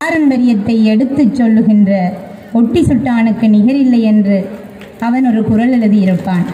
பாரம்பரியத்தை எடுத்துச் சொல்லுகின்ற ஒட்டி சுட்டானுக்கு நிகரில்லை என்று அவன் ஒரு குரல் எழுதியிருப்பான்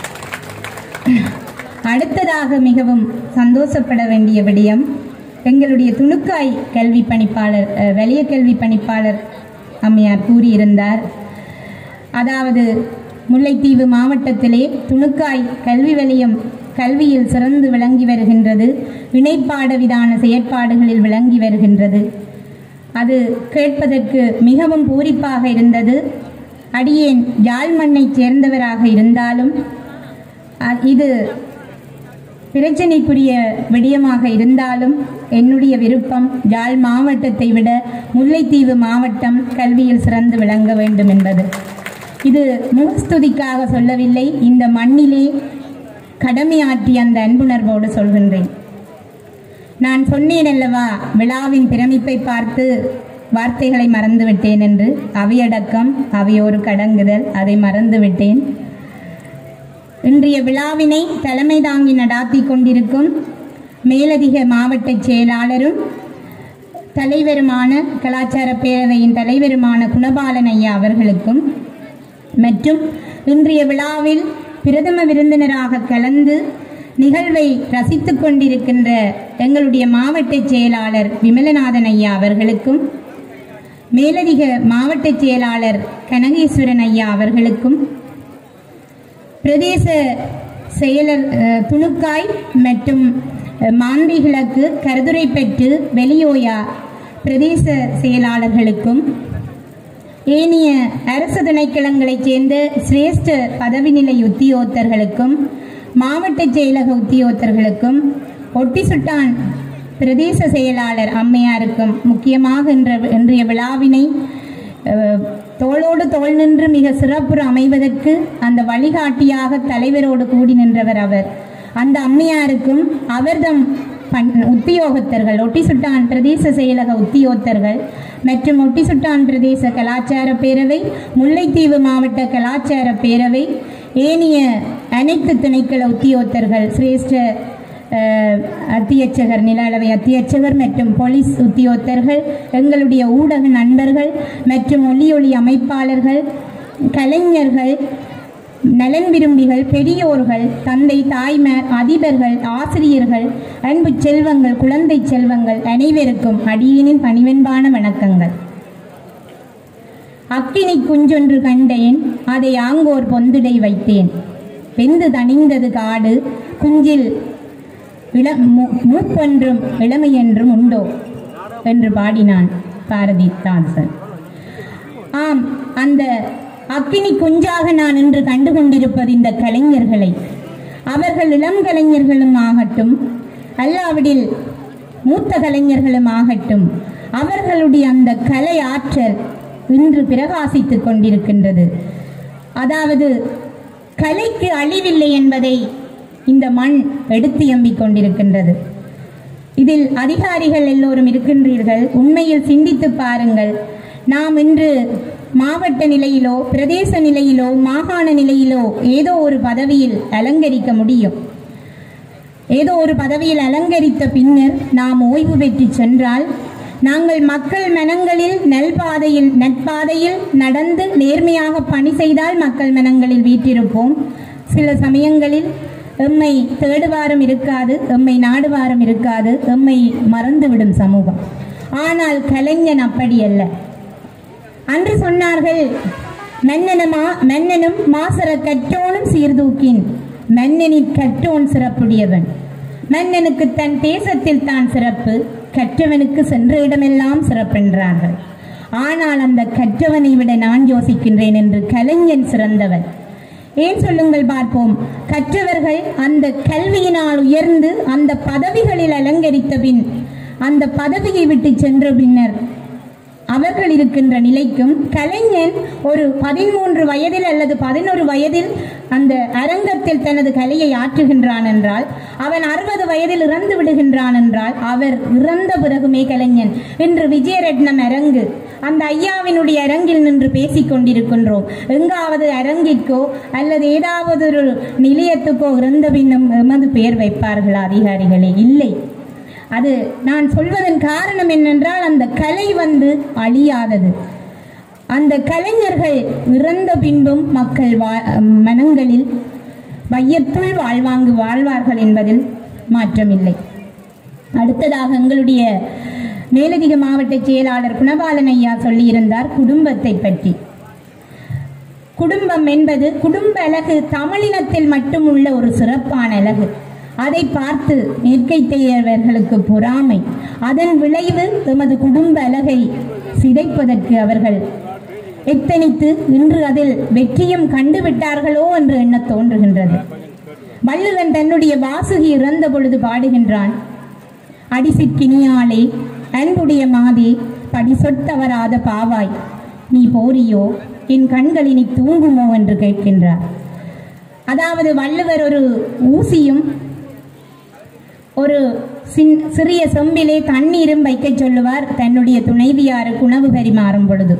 அடுத்ததாக மிகவும் சந்தோஷப்பட வேண்டிய விடயம் எங்களுடைய துணுக்காய் கல்வி பணிப்பாளர் அஹ், வலய கல்வி பணிப்பாளர் அம்மையார் கூறியிருந்தார் அதாவது முல்லைத்தீவு மாவட்டத்திலே துணுக்காய் கல்வி வலயம் கல்வியில் சிறந்து விளங்கி வருகின்றது இணைப்பாட விதான செயற்பாடுகளில் விளங்கி வருகின்றது அது கேட்பதற்கு மிகவும் பூரிப்பாக இருந்தது அடியேன் யாழ் மண்ணைச் சேர்ந்தவராக இருந்தாலும் அ- இது பிரச்சனைக்குரிய விடயமாக இருந்தாலும் என்னுடைய விருப்பம் யாழ் மாவட்டத்தை விட முல்லைத்தீவு மாவட்டம் கல்வியில் சிறந்து விளங்க வேண்டும் என்பது இது முகஸ்துதிக்காக சொல்லவில்லை இந்த மண்ணிலே கடமையாற்றிய அந்த அன்புணர்வோடு சொல்கின்றேன் நான் சொன்னேன் அல்லவா விழாவின் பிரமிப்பை பார்த்து வார்த்தைகளை மறந்துவிட்டேன் என்று அவையடக்கம் அவையோரு கடங்குதல் அதை மறந்துவிட்டேன் இன்றைய விழாவினை தலைமை தாங்கி நடாத்தி கொண்டிருக்கும் மேலதிக மாவட்ட செயலாளரும் தலைவருமான கலாச்சார பேரவையின் தலைவருமான குணபாலன் ஐயா அவர்களுக்கும் மற்றும் இன்றைய விழாவில் பிரதம விருந்தினராக கலந்து நிகழ்வை ரசித்துக் கொண்டிருக்கின்ற எங்களுடைய மாவட்ட செயலாளர் விமலநாதன் ஐயா அவர்களுக்கும் மேலதிக மாவட்ட செயலாளர் கனகேஸ்வரன் ஐயா அவர்களுக்கும் பிரதேச செயலர் அஹ், துணுக்காய் மற்றும் அஹ், மாந்தை கிழக்கு கருதுரைப்பற்று வெளியோயா பிரதேச செயலாளர்களுக்கும் ஏனைய அரசு திணைக்களங்களைச் சேர்ந்த சிரேஷ்ட பதவி நிலை உத்தியோகத்தர்களுக்கும் மாவட்ட செயலக உத்தியோகத்தர்களுக்கும் ஒட்டிசுட்டான் பிரதேச செயலாளர் அம்மையாருக்கும் முக்கியமாக இன்ற இன்றைய விழாவினை அஹ், தோளோடு தோள் நின்று மிக சிறப்புற அமைவதற்கு அந்த வழிகாட்டியாக தலைவரோடு கூடி நின்றவர் அவர் அந்த அம்மையாருக்கும் அவர்தம் பண் உத்தியோகத்தர்கள் ஒட்டிசுட்டான் பிரதேச செயலக உத்தியோகத்தர்கள் மற்றும் ஒட்டிசுட்டான் பிரதேச கலாச்சார பேரவை முல்லைத்தீவு மாவட்ட கலாச்சார பேரவை ஏனைய அனைத்து திணைக்கள உத்தியோகத்தர்கள் சிரேஷ்ட அஹ், அத்தியட்சகர் நில அளவை அத்தியட்சகர் மற்றும் போலீஸ் உத்தியோகத்தர்கள் எங்களுடைய ஊடக நண்பர்கள் மற்றும் ஒலி ஒளி அமைப்பாளர்கள் கலைஞர்கள் நலன் விரும்பிகள் பெரியோர்கள் தந்தை தாய்மார் அதிபர்கள் ஆசிரியர்கள் அன்பு செல்வங்கள் குழந்தை செல்வங்கள் அனைவருக்கும் அடியேனின் பணிவென்பான வணக்கங்கள் அக்கினி குஞ்சொன்று கண்டேன் அதை ஆங்கோர் பொந்துடை வைத்தேன் வெந்து தணிந்தது காடு குஞ்சில் இள மூ- மூப்பொன்றும் இளமையென்றும் உண்டோ என்று பாடினான் பாரதிதாசன் ஆம் அந்த அக்கினி குஞ்சாக நான் இன்று கண்டு கொண்டிருப்பது இந்த கலைஞர்களை அவர்கள் இளம் கலைஞர்களும் ஆகட்டும் அல்லாவிடில் மூத்த கலைஞர்களும் ஆகட்டும் அவர்களுடைய அந்த கலை ஆற்றல் இன்று பிரகாசித்துக் கொண்டிருக்கின்றது அதாவது கலைக்கு அழிவில்லை என்பதை இந்த மண் எடுத்து எம்பிக் கொண்டிருக்கின்றது இதில் அதிகாரிகள் எல்லோரும் இருக்கின்றீர்கள் உண்மையில் சிந்தித்து பாருங்கள் நாம் இன்று மாவட்ட நிலையிலோ பிரதேச நிலையிலோ மாகாண நிலையிலோ ஏதோ ஒரு பதவியில் அலங்கரிக்க முடியும் ஏதோ ஒரு பதவியில் அலங்கரித்த பின்னர் நாம் ஓய்வு பெற்று சென்றால் நாங்கள் மக்கள் மனங்களில் நல்பாதையில் நட்பாதையில் நடந்து நேர்மையாக பணி செய்தால் மக்கள் மனங்களில் வீற்றிருப்போம் சில சமயங்களில் எம்மை தேடுவாரும் இருக்காது எம்மை நாடுவாரும் இருக்காது எம்மை மறந்துவிடும் சமூகம் ஆனால் கலைஞன் அப்படி அல்ல அன்று சொன்னார்கள் மன்னனமா மன்னனும் மாசர கற்றோனும் சீர்தூக்கின் மன்னனின் கற்றோன் சிறப்புடையவன் மன்னனுக்கு தன் தேசத்தில் தான் சிறப்பு கற்றவனுக்கு சென்ற இடமெல்லாம் சிறப்பென்றார்கள் ஆனால் அந்த கற்றவனை விட நான் யோசிக்கின்றேன் என்று கலைஞன் சிறந்தவன் ஏன் சொல்லுங்கள் பார்ப்போம் கற்றவர்கள் அந்த கல்வியினால் உயர்ந்து அந்த பதவிகளில் அலங்கரித்த பின் அந்த பதவியை விட்டு சென்ற பின்னர் அவர்கள் இருக்கின்ற நிலைக்கும் கலைஞன் ஒரு பதிமூன்று வயதில் அல்லது பதினொரு வயதில் அந்த அரங்கத்தில் தனது கலையை ஆற்றுகின்றான் என்றால் அவன் அறுபது வயதில் இறந்து விடுகின்றான் என்றால் அவர் இறந்த பிறகுமே கலைஞன் இன்று விஜயரட்னம் அரங்கு அந்த ஐயாவினுடைய அரங்கில் நின்று பேசிக் கொண்டிருக்கின்றோம் எங்காவது அரங்கிற்கோ அல்லது ஏதாவது ஒரு நிலையத்துக்கோ இறந்த பின்னும் எமது பெயர் வைப்பார்களா அதிகாரிகளே இல்லை அது நான் சொல்வதன் காரணம் என்னென்றால் அந்த கலை வந்து அழியாதது அந்த கலைஞர்கள் இறந்த பின்பும் மக்கள் வா- மனங்களில் வையத்துள் வாழ்வாங்கு வாழ்வார்கள் என்பதில் மாற்றமில்லை அடுத்ததாக எங்களுடைய மேலதிக மாவட்ட செயலாளர் குணபாலன் ஐயா சொல்லியிருந்தார் குடும்பத்தை பற்றி குடும்பம் என்பது குடும்ப அழகு தமிழினத்தில் மட்டும் உள்ள ஒரு சிறப்பான அழகு அதை பார்த்து நிற்கைத்தையவர்களுக்கு பொறாமை அதன் விளைவு எமது குடும்ப அழகை சிதைப்பதற்கு அவர்கள் எத்தனித்து இன்று அதில் வெற்றியும் கண்டுவிட்டார்களோ என்று எண்ணத் தோன்றுகின்றது வள்ளுவன் தன்னுடைய வாசுகி இறந்த பொழுது பாடுகின்றான் அடிசிற்கினியாளே அன்புடைய மாதே படி சொத்தவராத பாவாய் நீ போறியோ என் கண்களினி தூங்குமோ என்று கேட்கின்றார் அதாவது வள்ளுவர் ஒரு ஊசியும் ஒரு சின் சிறிய செம்பிலே தண்ணீரும் வைக்கச் சொல்லுவார் தன்னுடைய துணைவியாருக்கு உணவு பரிமாறும் பொழுது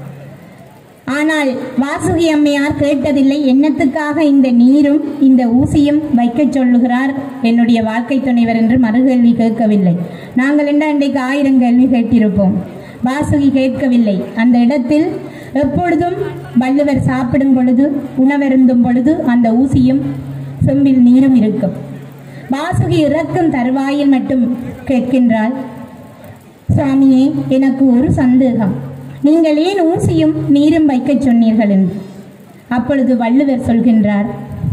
ஆனால் வாசுகி அம்மையார் கேட்டதில்லை என்னத்துக்காக இந்த நீரும் இந்த ஊசியும் வைக்கச் சொல்லுகிறார் என்னுடைய வாழ்க்கை துணைவர் என்று மறுகேள்வி கேட்கவில்லை நாங்கள் என்ன இன்றைக்கு ஆயிரம் கேள்வி கேட்டிருப்போம் வாசுகி கேட்கவில்லை அந்த இடத்தில் எப்பொழுதும் வள்ளுவர் சாப்பிடும் பொழுது உணவருந்தும் பொழுது அந்த ஊசியும் செம்பில் நீரும் இருக்கும் வாசுகி இறக்கும் தருவாயில் மட்டும் கேட்கின்றாள் சுவாமியே எனக்கு ஒரு சந்தேகம் நீங்கள் ஏன் ஊசியும் நீரும் வைக்கச் சொன்னீர்கள் என்று அப்பொழுது வள்ளுவர் சொல்கின்றார்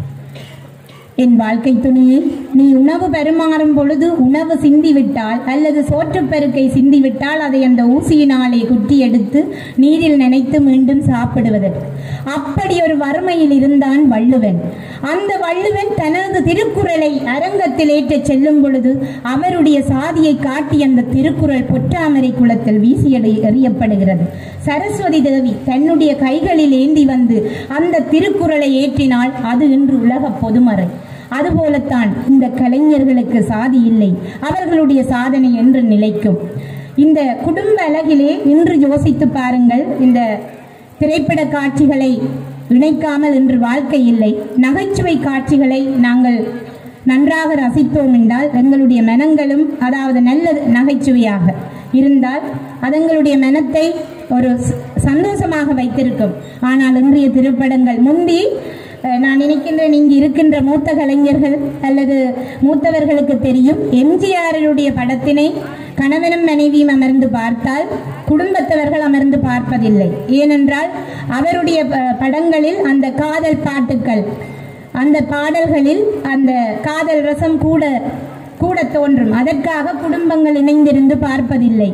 என் வாழ்க்கை துணியை நீ உணவு பரிமாறும் பொழுது உணவு சிந்திவிட்டால் அல்லது சோற்றுப்பெருக்கை சிந்திவிட்டால் அதை அந்த ஊசியினாலே குட்டி எடுத்து நீரில் நனைத்து மீண்டும் சாப்பிடுவதற்கு அப்படி ஒரு வறுமையில் இருந்தான் வள்ளுவன் அந்த வள்ளுவன் தனது திருக்குறளை அரங்கத்தில் ஏற்றச் செல்லும் பொழுது அவருடைய சாதியை காட்டி அந்த திருக்குறள் பொற்றாமரை குளத்தில் வீசி எறி- எறியப்படுகிறது சரஸ்வதி தேவி தன்னுடைய கைகளில் ஏந்தி வந்து அந்த திருக்குறளை ஏற்றினால் அது இன்று உலக பொதுமறை அதுபோலத்தான் இந்த கலைஞர்களுக்கு சாதி இல்லை அவர்களுடைய சாதனை என்று நிலைக்கும் இந்த குடும்ப அழகிலே இன்று யோசித்து பாருங்கள் இந்த திரைப்பட காட்சிகளை இணைக்காமல் இன்று வாழ்க்கை இல்லை நகைச்சுவை காட்சிகளை நாங்கள் நன்றாக ரசித்தோம் என்றால் எங்களுடைய மனங்களும் அதாவது நல்ல நகைச்சுவையாக இருந்தால் அது எங்களுடைய மனத்தை ஒரு ச- சந்தோஷமாக வைத்திருக்கும் ஆனால் இன்றைய திரைப்படங்கள் முந்தி அஹ், நான் நினைக்கின்றேன் இங்கு இருக்கின்ற மூத்த கலைஞர்கள் அல்லது மூத்தவர்களுக்கு தெரியும் எம்ஜிஆருடைய படத்தினை கணவனும் மனைவியும் அமர்ந்து பார்த்தால் குடும்பத்தவர்கள் அமர்ந்து பார்ப்பதில்லை ஏனென்றால் அவருடைய ப- படங்களில் அந்த காதல் பாட்டுக்கள் அந்த பாடல்களில் அந்த காதல் ரசம் கூட கூட தோன்றும் அதற்காக குடும்பங்கள் இணைந்திருந்து பார்ப்பதில்லை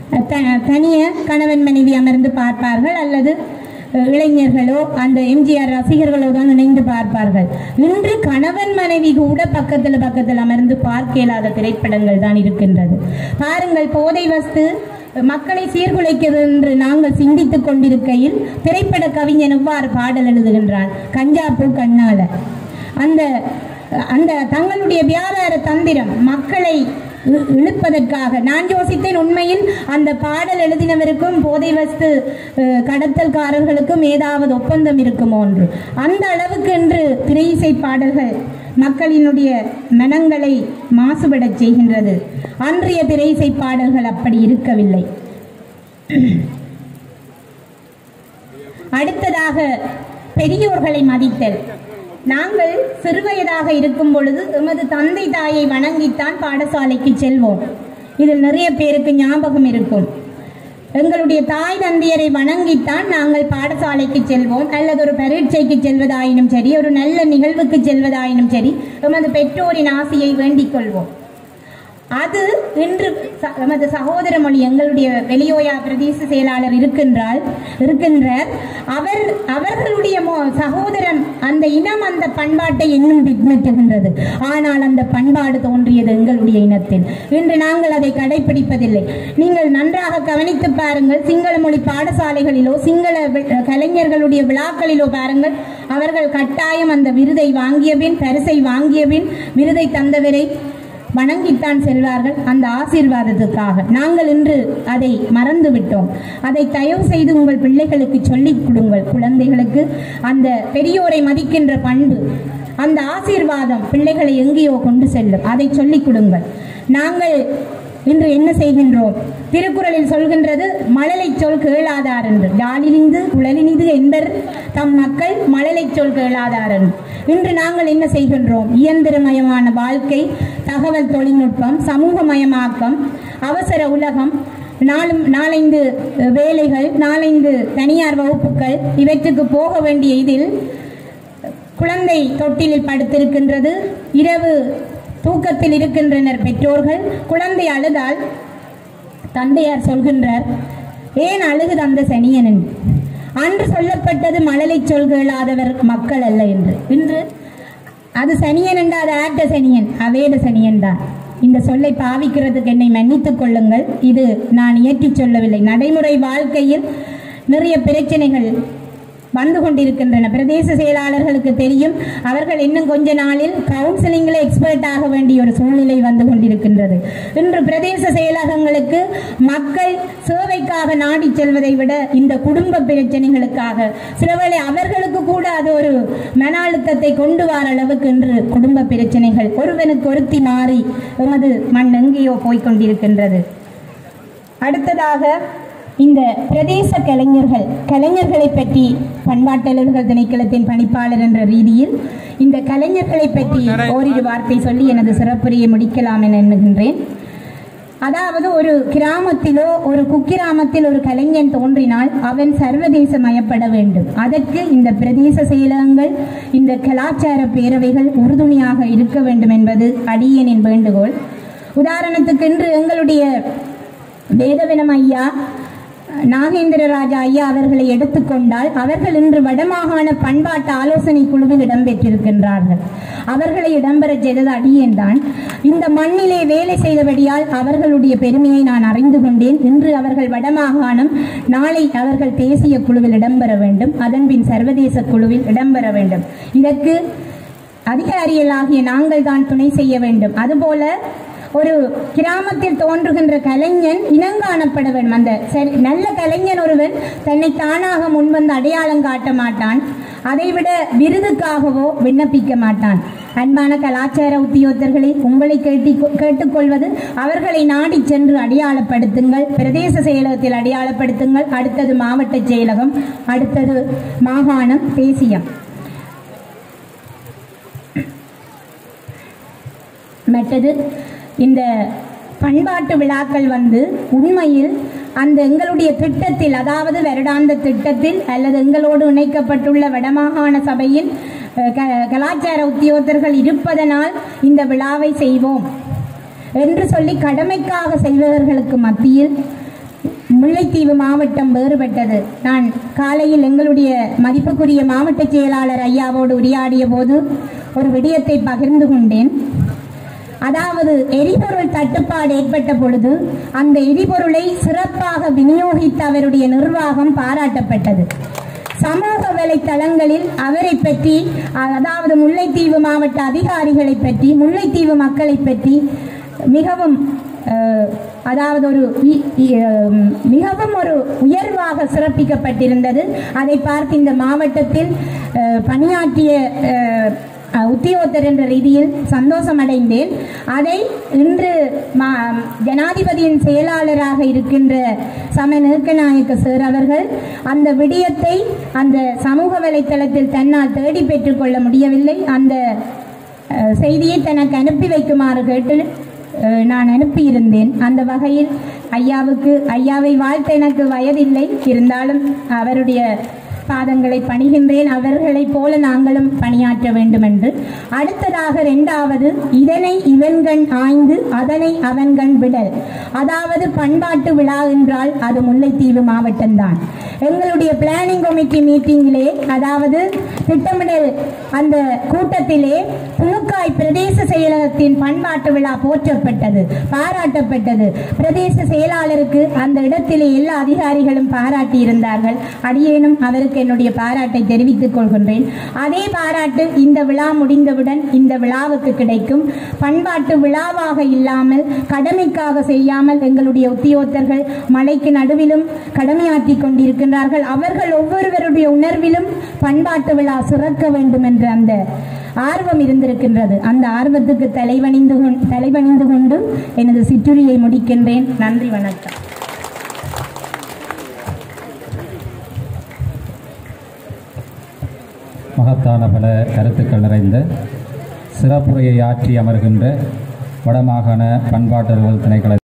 த- தனிய கணவன் மனைவி அமர்ந்து பார்ப்பார்கள் அல்லது அஹ், இளைஞர்களோ அந்த எம்ஜிஆர் ரசிகர்களோ தான் இணைந்து பார்ப்பார்கள் இன்று கணவன் மனைவி கூட பக்கத்தில் பக்கத்தில் அமர்ந்து பார்க்க இயலாத திரைப்படங்கள் தான் இருக்கின்றது பாருங்கள் போதை வஸ்து மக்களை சீர்குலைக்கிறது என்று நாங்கள் சிந்தித்துக் கொண்டிருக்கையில் திரைப்பட கவிஞன் எவ்வாறு பாடல் எழுதுகின்றான் கஞ்சா பூ கண்ணால அந்த அந்த தங்களுடைய வியாபார தந்திரம் மக்களை இ- இழுப்பதற்காக நான் யோசித்தேன் உண்மையில் அந்த பாடல் எழுதினவருக்கும் போதை வஸ்து அஹ், கடத்தல்காரர்களுக்கும் ஏதாவது ஒப்பந்தம் இருக்குமோ என்று அந்த அளவுக்கு இன்று திரை இசை பாடல்கள் மக்களினுடைய மனங்களை மாசுபடச் செய்கின்றது அன்றைய திரை இசை பாடல்கள் அப்படி இருக்கவில்லை அடுத்ததாக பெரியோர்களை மதித்தல் நாங்கள் சிறுவயதாக இருக்கும் பொழுது எமது தந்தை தாயை வணங்கித்தான் பாடசாலைக்கு செல்வோம் இதில் நிறைய பேருக்கு ஞாபகம் இருக்கும் எங்களுடைய தாய் தந்தையரை வணங்கித்தான் நாங்கள் பாடசாலைக்கு செல்வோம் அல்லது ஒரு பரீட்சைக்கு செல்வதாயினும் சரி ஒரு நல்ல நிகழ்வுக்கு செல்வதாயினும் சரி எமது பெற்றோரின் ஆசையை வேண்டிக் கொள்வோம் அது இன்று ச- நமது சகோதர மொழி எங்களுடைய வெளியோயா பிரதேச செயலாளர் இருக்கின்றால் இருக்கின்றார் அவர் அவர்களுடைய மொ- சகோதரம் அந்த இனம் அந்த பண்பாட்டை இன்னும் பின்பற்றுகின்றது ஆனால் அந்த பண்பாடு தோன்றியது எங்களுடைய இனத்தில் இன்று நாங்கள் அதை கடைபிடிப்பதில்லை நீங்கள் நன்றாக கவனித்து பாருங்கள் சிங்கள மொழி பாடசாலைகளிலோ சிங்கள வி- கலைஞர்களுடைய விழாக்களிலோ பாருங்கள் அவர்கள் கட்டாயம் அந்த விருதை வாங்கிய பின் பரிசை வாங்கிய பின் விருதை தந்தவரை வணங்கித்தான் செல்வார்கள் அந்த ஆசீர்வாதத்துக்காக நாங்கள் இன்று அதை மறந்து விட்டோம் அதை தயவு செய்து உங்கள் பிள்ளைகளுக்கு சொல்லிக் கொடுங்கள் குழந்தைகளுக்கு அந்த பெரியோரை மதிக்கின்ற பண்பு அந்த ஆசீர்வாதம் பிள்ளைகளை எங்கேயோ கொண்டு செல்லும் அதை சொல்லிக் கொடுங்கள் நாங்கள் இன்று என்ன செய்கின்றோம் திருக்குறளில் சொல்கின்றது மழலை சொல் கேளாதார் என்று யாழினிது குழலினிது என்பர் தம் மக்கள் மழலை சொல் கேளாதார் என்று இன்று நாங்கள் என்ன செய்கின்றோம் இயந்திரமயமான வாழ்க்கை தகவல் தொழில்நுட்பம் சமூகமயமாக்கம் அவசர உலகம் நாலும் நாலைந்து வேலைகள் நாலைந்து தனியார் வகுப்புகள் இவற்றுக்கு போக வேண்டிய இதில் குழந்தை தொட்டிலில் படுத்திருக்கின்றது இரவு தூக்கத்தில் இருக்கின்றனர் பெற்றோர்கள் குழந்தை அழுதால் தந்தையார் சொல்கின்றார் ஏன் அழுகுது அந்த சனியன் என்று அன்று சொல்லப்பட்டது மழலை சொல்களாதவர் மக்கள் அல்ல என்று இன்று அது சனியன் என்ற அது ஆட்ட சனியன் அவேட சனியன் தான் இந்த சொல்லை பாவிக்கிறதுக்கு என்னை மன்னித்துக் கொள்ளுங்கள் இது நான் இயற்றிச் சொல்லவில்லை நடைமுறை வாழ்க்கையில் நிறைய பிரச்சனைகள் வந்து கொண்டிருக்கின்றன பிரதேச செயலாளர்களுக்கு தெரியும் அவர்கள் இன்னும் கொஞ்ச நாளில் கவுன்சிலிங்கில் எக்ஸ்பர்ட் ஆக வேண்டிய ஒரு சூழ்நிலை வந்து கொண்டிருக்கின்றது இன்று பிரதேச செயலகங்களுக்கு மக்கள் சேவைக்காக நாடி செல்வதை விட இந்த குடும்ப பிரச்சனைகளுக்காக சிலவேளை அவர்களுக்கு கூட அது ஒரு மன அழுத்தத்தை கொண்டு வர அளவுக்கு இன்று குடும்ப பிரச்சனைகள் ஒருவனுக்கு ஒருத்தி மாறி எமது மண் எங்கேயோ போய்க்கொண்டிருக்கின்றது அடுத்ததாக இந்த பிரதேச கலைஞர்கள் கலைஞர்களை பற்றி பண்பாட்டலர்கள் திணைக்களத்தின் பணிப்பாளர் என்ற ரீதியில் இந்த கலைஞர்களை பற்றி ஓரிரு வார்த்தை சொல்லி எனது சிறப்புரையை முடிக்கலாம் என எண்ணுகின்றேன் அதாவது ஒரு கிராமத்திலோ ஒரு குக்கிராமத்தில் ஒரு கலைஞன் தோன்றினால் அவன் சர்வதேசமயப்பட வேண்டும் அதற்கு இந்த பிரதேச செயலகங்கள் இந்த கலாச்சார பேரவைகள் உறுதுணையாக இருக்க வேண்டும் என்பது அடியனின் வேண்டுகோள் உதாரணத்துக்கு இன்று எங்களுடைய வேதவனம் ஐயா நாகேந்திர ராஜா ஐயா அவர்களை எடுத்துக்கொண்டால் அவர்கள் இன்று வடமாகாண பண்பாட்டு ஆலோசனை குழுவில் இடம்பெற்றிருக்கின்றார்கள் அவர்களை இடம்பெற செய்தது அடியேன் தான் இந்த மண்ணிலே வேலை செய்தபடியால் அவர்களுடைய பெருமையை நான் அறிந்து கொண்டேன் இன்று அவர்கள் வடமாகாணம் நாளை அவர்கள் தேசிய குழுவில் இடம்பெற வேண்டும் அதன்பின் சர்வதேச குழுவில் இடம்பெற வேண்டும் இதற்கு அதிகாரிகளாகிய நாங்கள் தான் துணை செய்ய வேண்டும் அதுபோல ஒரு கிராமத்தில் தோன்றுகின்ற கலைஞன் இனங்காணப்பட வேண்டும் அந்த சரி நல்ல கலைஞன் ஒருவன் தன்னை தானாக முன்வந்து அடையாளம் காட்ட மாட்டான் அதைவிட விருதுக்காகவோ விண்ணப்பிக்க மாட்டான் அன்பான கலாச்சார உத்தியோகத்தர்களை உங்களை கேட்டி கேட்டுக்கொள்வது அவர்களை நாடி சென்று அடையாளப்படுத்துங்கள் பிரதேச செயலகத்தில் அடையாளப்படுத்துங்கள் அடுத்தது மாவட்ட செயலகம் அடுத்தது மாகாணம் தேசியம் மற்றது இந்த பண்பாட்டு விழாக்கள் வந்து உண்மையில் அந்த எங்களுடைய திட்டத்தில் அதாவது வருடாந்த திட்டத்தில் அல்லது எங்களோடு இணைக்கப்பட்டுள்ள வடமாகாண சபையின் அஹ், க- கலாச்சார உத்தியோகத்தர்கள் இருப்பதனால் இந்த விழாவை செய்வோம் என்று சொல்லி கடமைக்காக செய்பவர்களுக்கு மத்தியில் முல்லைத்தீவு மாவட்டம் வேறுபட்டது நான் காலையில் எங்களுடைய மதிப்புக்குரிய மாவட்ட செயலாளர் ஐயாவோடு உரையாடிய போது ஒரு விடயத்தை பகிர்ந்து கொண்டேன் அதாவது எரிபொருள் தட்டுப்பாடு ஏற்பட்ட பொழுது அந்த எரிபொருளை சிறப்பாக விநியோகித்த அவருடைய நிர்வாகம் பாராட்டப்பட்டது சமூக வலைத்தளங்களில் அவரை பற்றி அதாவது முல்லைத்தீவு மாவட்ட அதிகாரிகளை பற்றி முல்லைத்தீவு மக்களை பற்றி மிகவும் அஹ், அதாவது ஒரு இ- இ- அஹ், மிகவும் ஒரு உயர்வாக சிறப்பிக்கப்பட்டிருந்தது அதை பார்த்து இந்த மாவட்டத்தில் அஹ், பணியாற்றிய அஹ், அஹ், உத்தியோகத்தர் என்ற ரீதியில் சந்தோஷம் அடைந்தேன் அதை இன்று மா- ஜனாதிபதியின் செயலாளராக இருக்கின்ற சம நேக்கநாயக்க சார் அவர்கள் அந்த விடயத்தை அந்த சமூக வலைத்தளத்தில் தன்னால் தேடி பெற்றுக்கொள்ள முடியவில்லை அந்த அஹ், செய்தியை தனக்கு அனுப்பி வைக்குமாறு கேட்டு அஹ், நான் அனுப்பியிருந்தேன் அந்த வகையில் ஐயாவுக்கு ஐயாவை வாழ்த்த எனக்கு வயதில்லை இருந்தாலும் அவருடைய பாதங்களை பணிகின்றேன் அவர்களைப் போல நாங்களும் பணியாற்ற வேண்டும் என்று அடுத்ததாக இரண்டாவது இதனை இவன்கண் ஆய்ந்து அதனை அவன்கண் விடல் அதாவது பண்பாட்டு விழா என்றால் அது முல்லைத்தீவு மாவட்டம்தான் எங்களுடைய பிளானிங் கமிட்டி மீட்டிங்கிலே அதாவது திட்டமிடல் அந்த கூட்டத்திலே புழுக்காய் பிரதேச செயலகத்தின் பண்பாட்டு விழா போற்றப்பட்டது பாராட்டப்பட்டது பிரதேச செயலாளருக்கு அந்த இடத்திலே எல்லா அதிகாரிகளும் பாராட்டி இருந்தார்கள் அடியேனும் அவருக்கு அவர்களுக்கு என்னுடைய பாராட்டை தெரிவித்துக் கொள்கின்றேன் அதே பாராட்டு இந்த விழா முடிந்தவுடன் இந்த விழாவுக்கு கிடைக்கும் பண்பாட்டு விழாவாக இல்லாமல் கடமைக்காக செய்யாமல் எங்களுடைய உத்தியோகத்தர்கள் மலைக்கு நடுவிலும் கடமையாற்றி கொண்டிருக்கின்றார்கள் அவர்கள் ஒவ்வொருவருடைய உணர்விலும் பண்பாட்டு விழா சிறக்க வேண்டும் என்ற அந்த ஆர்வம் இருந்திருக்கின்றது அந்த ஆர்வத்துக்கு தலைவணிந்து கொண்- தலைவணிந்து கொண்டு எனது சிற்றுரையை முடிக்கின்றேன் நன்றி வணக்கம் மகத்தான பல கருத்துக்கள் நிறைந்த சிறப்புரையை ஆற்றி அமர்கின்ற வடமாகாண பண்பாட்டு அலுவல் திணைக்கள